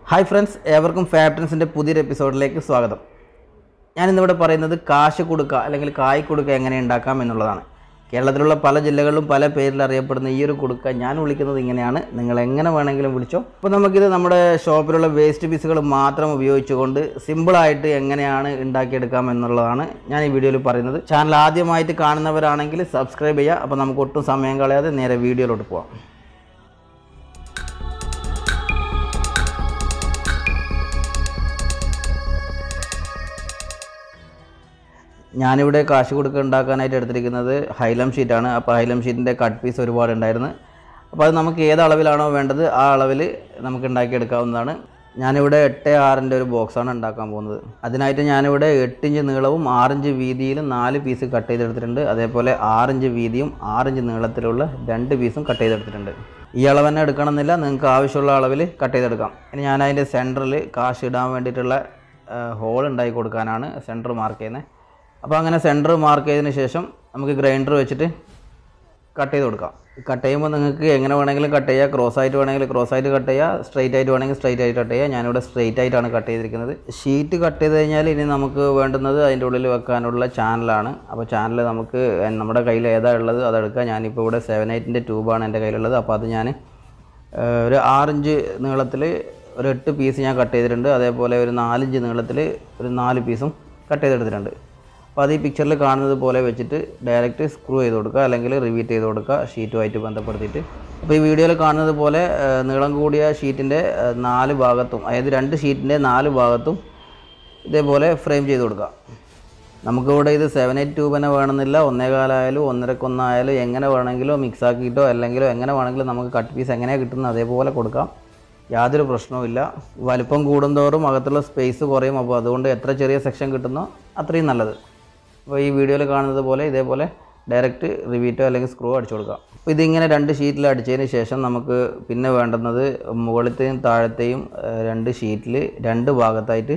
hi friends ഏവർക്കും ഫാബ്റ്റൻസിൻ്റെ പുതിയൊരു എപ്പിസോഡിലേക്ക് സ്വാഗതം ഞാനിന്നിവിടെ പറയുന്നത് കാശ് കൊടുക്കുക അല്ലെങ്കിൽ കായ് കൊടുക്കുക എങ്ങനെ ഉണ്ടാക്കാം എന്നുള്ളതാണ് കേരളത്തിലുള്ള പല ജില്ലകളിലും പല പേരിൽ അറിയപ്പെടുന്ന ഈ ഒരു കൊടുക്ക ഞാൻ വിളിക്കുന്നത് ഇങ്ങനെയാണ് നിങ്ങൾ എങ്ങനെ വേണമെങ്കിലും വിളിച്ചോ അപ്പോൾ നമുക്കിത് നമ്മുടെ ഷോപ്പിലുള്ള വേസ്റ്റ് പീസുകൾ മാത്രം ഉപയോഗിച്ചുകൊണ്ട് സിമ്പിളായിട്ട് എങ്ങനെയാണ് ഉണ്ടാക്കിയെടുക്കാം എന്നുള്ളതാണ് ഞാൻ ഈ വീഡിയോയിൽ പറയുന്നത് ചാനൽ ആദ്യമായിട്ട് കാണുന്നവരാണെങ്കിൽ സബ്സ്ക്രൈബ് ചെയ്യുക അപ്പോൾ നമുക്ക് ഒട്ടും സമയം കളയാതെ നേരെ വീഡിയോയിലോട്ട് പോവാം ഞാനിവിടെ കാശ് കൊടുക്കുക ഉണ്ടാക്കാനായിട്ട് എടുത്തിരിക്കുന്നത് ഹൈലം ഷീറ്റാണ് അപ്പോൾ ഹൈലം ഷീറ്റിൻ്റെ കട്ട് പീസ് ഒരുപാട് ഉണ്ടായിരുന്നു അപ്പോൾ അത് നമുക്ക് ഏത് അളവിലാണോ വേണ്ടത് ആ അളവിൽ നമുക്ക് ഉണ്ടാക്കിയെടുക്കാവുന്നതാണ് ഞാനിവിടെ എട്ട് ആറിൻ്റെ ഒരു ബോക്സാണ് ഉണ്ടാക്കാൻ പോകുന്നത് അതിനായിട്ട് ഞാനിവിടെ എട്ടിഞ്ച് നീളവും ആറിഞ്ച് വീതിയിലും നാല് പീസ് കട്ട് ചെയ്തെടുത്തിട്ടുണ്ട് അതേപോലെ ആറിഞ്ച് വീതിയും ആറിഞ്ച് നീളത്തിലുള്ള രണ്ട് പീസും കട്ട് ചെയ്തെടുത്തിട്ടുണ്ട് ഈ അളവ് തന്നെ എടുക്കണമെന്നില്ല നിങ്ങൾക്ക് ആവശ്യമുള്ള അളവിൽ കട്ട് ചെയ്തെടുക്കാം ഇനി ഞാൻ അതിൻ്റെ സെൻറ്ററിൽ കാശ് ഇടാൻ വേണ്ടിയിട്ടുള്ള ഹോൾ ഉണ്ടാക്കി കൊടുക്കാനാണ് സെൻറ്റർ മാർക്ക് ചെയ്യുന്നത് അപ്പോൾ അങ്ങനെ സെൻറ്റർ മാർക്ക് ചെയ്തതിന് ശേഷം നമുക്ക് ഗ്രൈൻഡർ വെച്ചിട്ട് കട്ട് ചെയ്ത് കൊടുക്കാം കട്ട് ചെയ്യുമ്പോൾ നിങ്ങൾക്ക് എങ്ങനെ വേണമെങ്കിലും കട്ട് ചെയ്യുക ക്രോസ് ആയിട്ട് വേണമെങ്കിൽ ക്രോസ് ആയിട്ട് കട്ട് ചെയ്യുക സ്ട്രൈറ്റ് ആയിട്ട് വേണമെങ്കിൽ സ്ട്രൈറ്റ് ആയിട്ട് കട്ട് ചെയ്യുക ഞാനിവിടെ സ്ട്രൈറ്റ് ആയിട്ടാണ് കട്ട് ചെയ്തിരിക്കുന്നത് ഷീറ്റ് കട്ട് ചെയ്ത് കഴിഞ്ഞാൽ ഇനി നമുക്ക് വേണ്ടുന്നത് അതിൻ്റെ ഉള്ളിൽ വെക്കാനുള്ള ചാനലാണ് അപ്പോൾ ചാനൽ നമുക്ക് നമ്മുടെ കയ്യിൽ ഏതാ ഉള്ളത് അതെടുക്കുക ഞാനിപ്പോൾ ഇവിടെ സെവൻ എയ്റ്റിൻ്റെ ട്യൂബാണ് എൻ്റെ കയ്യിലുള്ളത് അപ്പോൾ അത് ഞാൻ ഏഹ്, ഒരു ആറിഞ്ച് നീളത്തിൽ ഒരു എട്ട് പീസ് ഞാൻ കട്ട് ചെയ്തിട്ടുണ്ട് അതേപോലെ ഒരു നാലിഞ്ച് നീളത്തിൽ ഒരു നാല് പീസും കട്ട് ചെയ്തെടുത്തിട്ടുണ്ട് അപ്പോൾ അത് ഈ പിക്ചറിൽ കാണുന്നത് പോലെ വെച്ചിട്ട് ഡയറക്റ്റ് സ്ക്രൂ ചെയ്ത് കൊടുക്കുക അല്ലെങ്കിൽ റിവീറ്റ് ചെയ്ത് കൊടുക്കുക ഷീറ്റുമായിട്ട് ബന്ധപ്പെടുത്തിയിട്ട് അപ്പോൾ ഈ വീഡിയോയിൽ കാണുന്നത് പോലെ ഏഹ്, നീളം കൂടിയ ഷീറ്റിൻ്റെ ഏഹ്, നാല് ഭാഗത്തും അതായത് രണ്ട് ഷീറ്റിൻ്റെ നാല് ഭാഗത്തും ഇതേപോലെ ഫ്രെയിം ചെയ്ത് കൊടുക്കുക നമുക്കിവിടെ ഇത് സെവൻ എയ്റ്റ് ട്യൂബ് തന്നെ വേണമെന്നില്ല ഒന്നേകാലായാലും ഒന്നരക്കൊന്നായാലും എങ്ങനെ വേണമെങ്കിലോ മിക്സ് ആക്കിയിട്ടോ അല്ലെങ്കിലോ എങ്ങനെ വേണമെങ്കിലും നമുക്ക് കട്ട് പീസ് എങ്ങനെയാണ് കിട്ടുന്നത് അതേപോലെ കൊടുക്കാം യാതൊരു പ്രശ്നവുമില്ല വലിപ്പം കൂടുന്തോറും അകത്തുള്ള സ്പേസ് കുറയും അപ്പോൾ അതുകൊണ്ട് എത്ര ചെറിയ സെക്ഷൻ കിട്ടുന്നോ അത്രയും നല്ലത് അപ്പോൾ ഈ വീഡിയോയിൽ കാണുന്നത് പോലെ ഇതേപോലെ ഡയറക്റ്റ് റിവീറ്റോ അല്ലെങ്കിൽ സ്ക്രൂ അടിച്ചു കൊടുക്കാം അപ്പോൾ ഇതിങ്ങനെ രണ്ട് ഷീറ്റിൽ അടിച്ചതിന് ശേഷം നമുക്ക് പിന്നെ വേണ്ടുന്നത് മുകളിലത്തെയും താഴത്തെയും ഏഹ്, രണ്ട് ഷീറ്റിൽ രണ്ട് ഭാഗത്തായിട്ട്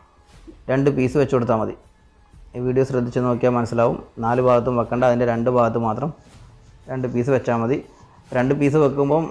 രണ്ട് പീസ് വെച്ച് കൊടുത്താൽ മതി ഈ വീഡിയോ ശ്രദ്ധിച്ച് നോക്കിയാൽ മനസ്സിലാവും നാല് ഭാഗത്തും വെക്കേണ്ട അതിൻ്റെ രണ്ട് ഭാഗത്ത് മാത്രം രണ്ട് പീസ് വെച്ചാൽ മതി രണ്ട് പീസ് വെക്കുമ്പം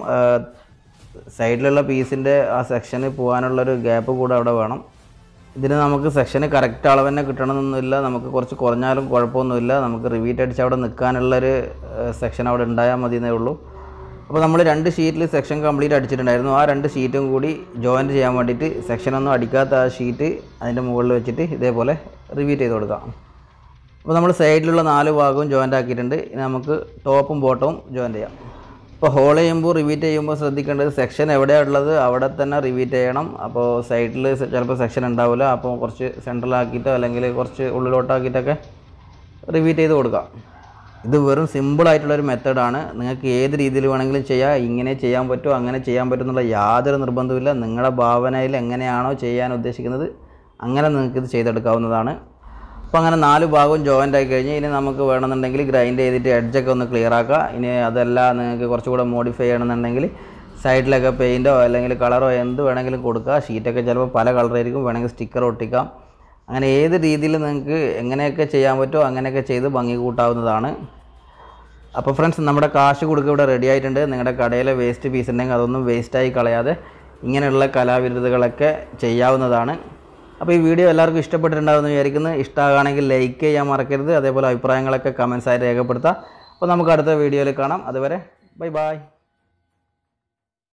സൈഡിലുള്ള പീസിൻ്റെ ആ സെക്ഷന് പോകാനുള്ളൊരു ഗ്യാപ്പ് കൂടെ അവിടെ വേണം ഇതിന് നമുക്ക് സെക്ഷന് കറക്റ്റ് അളവ് തന്നെ കിട്ടണമെന്നൊന്നുമില്ല നമുക്ക് കുറച്ച് കുറഞ്ഞാലും കുഴപ്പമൊന്നുമില്ല നമുക്ക് റിവീറ്റ് അടിച്ച് അവിടെ നിൽക്കാനുള്ളൊരു സെക്ഷൻ അവിടെ ഉണ്ടായാൽ മതി എന്നേ ഉള്ളൂ അപ്പോൾ നമ്മൾ രണ്ട് ഷീറ്റിൽ സെക്ഷൻ കംപ്ലീറ്റ് അടിച്ചിട്ടുണ്ടായിരുന്നു ആ രണ്ട് ഷീറ്റും കൂടി ജോയിൻറ്റ് ചെയ്യാൻ വേണ്ടിയിട്ട് സെക്ഷനൊന്നും അടിക്കാത്ത ആ ഷീറ്റ് അതിൻ്റെ മുകളിൽ വെച്ചിട്ട് ഇതേപോലെ റിവീറ്റ് ചെയ്ത് കൊടുക്കാം അപ്പോൾ നമ്മൾ സൈഡിലുള്ള നാല് ഭാഗവും ജോയിൻ്റ് ആക്കിയിട്ടുണ്ട് ഇനി നമുക്ക് ടോപ്പും ബോട്ടവും ജോയിൻ്റ് ചെയ്യാം ഇപ്പോൾ ഹോൾ ചെയ്യുമ്പോൾ റിവീറ്റ് ചെയ്യുമ്പോൾ ശ്രദ്ധിക്കേണ്ടത് സെക്ഷൻ എവിടെയാണ് ഉള്ളത് അവിടെ തന്നെ റിവീറ്റ് ചെയ്യണം അപ്പോൾ സൈഡിൽ ചിലപ്പോൾ സെക്ഷൻ ഉണ്ടാവില്ല അപ്പോൾ കുറച്ച് സെൻട്രലാക്കിയിട്ടോ അല്ലെങ്കിൽ കുറച്ച് ഉള്ളിലോട്ടാക്കിയിട്ടൊക്കെ റിവീറ്റ് ചെയ്ത് കൊടുക്കാം ഇത് വെറും സിമ്പിളായിട്ടുള്ളൊരു മെത്തേഡാണ് നിങ്ങൾക്ക് ഏത് രീതിയിൽ വേണമെങ്കിലും ചെയ്യാം ഇങ്ങനെ ചെയ്യാൻ പറ്റുമോ അങ്ങനെ ചെയ്യാൻ പറ്റും എന്നുള്ള യാതൊരു നിർബന്ധവുമില്ല നിങ്ങളുടെ ഭാവനയിൽ എങ്ങനെയാണോ ചെയ്യാൻ ഉദ്ദേശിക്കുന്നത് അങ്ങനെ നിങ്ങൾക്ക് ഇത് ചെയ്തെടുക്കാവുന്നതാണ് അപ്പോൾ അങ്ങനെ നാല് ഭാഗവും ജോയിൻ്റ് ആയി കഴിഞ്ഞ് ഇനി നമുക്ക് വേണമെന്നുണ്ടെങ്കിൽ ഗ്രൈൻഡ് ചെയ്തിട്ട് എഡ്ജൊക്കെ ഒന്ന് ക്ലിയർ ആക്കുക ഇനി അതല്ല നിങ്ങൾക്ക് കുറച്ചുകൂടെ മോഡിഫൈ ചെയ്യണമെന്നുണ്ടെങ്കിൽ സൈഡിലൊക്കെ പെയിൻറ്റോ അല്ലെങ്കിൽ കളറോ എന്ത് വേണമെങ്കിലും കൊടുക്കുക ഷീറ്റൊക്കെ ചിലപ്പോൾ പല കളറായിരിക്കും വേണമെങ്കിൽ സ്റ്റിക്കർ ഒട്ടിക്കാം അങ്ങനെ ഏത് രീതിയിൽ നിങ്ങൾക്ക് എങ്ങനെയൊക്കെ ചെയ്യാൻ പറ്റുമോ അങ്ങനെയൊക്കെ ചെയ്ത് ഭംഗി കൂട്ടാവുന്നതാണ് അപ്പോൾ ഫ്രണ്ട്സ് നമ്മുടെ കാശ് കൊടുക്കുക ഇവിടെ റെഡി ആയിട്ടുണ്ട് നിങ്ങളുടെ കടയിലെ വേസ്റ്റ് പീസ് ഉണ്ടെങ്കിൽ അതൊന്നും വേസ്റ്റായി കളയാതെ ഇങ്ങനെയുള്ള കലാവിരുദ്ധകളൊക്കെ ചെയ്യാവുന്നതാണ് അപ്പോൾ ഈ വീഡിയോ എല്ലാവർക്കും ഇഷ്ടപ്പെട്ടിട്ടുണ്ടാവുമെന്ന് വിചാരിക്കുന്നു ഇഷ്ടമാകുകയാണെങ്കിൽ ലൈക്ക് ചെയ്യാൻ മറക്കരുത് അതേപോലെ അഭിപ്രായങ്ങളൊക്കെ കമൻസായി രേഖപ്പെടുത്താം അപ്പോൾ നമുക്ക് അടുത്ത വീഡിയോയിൽ കാണാം അതുവരെ ബൈ ബായ്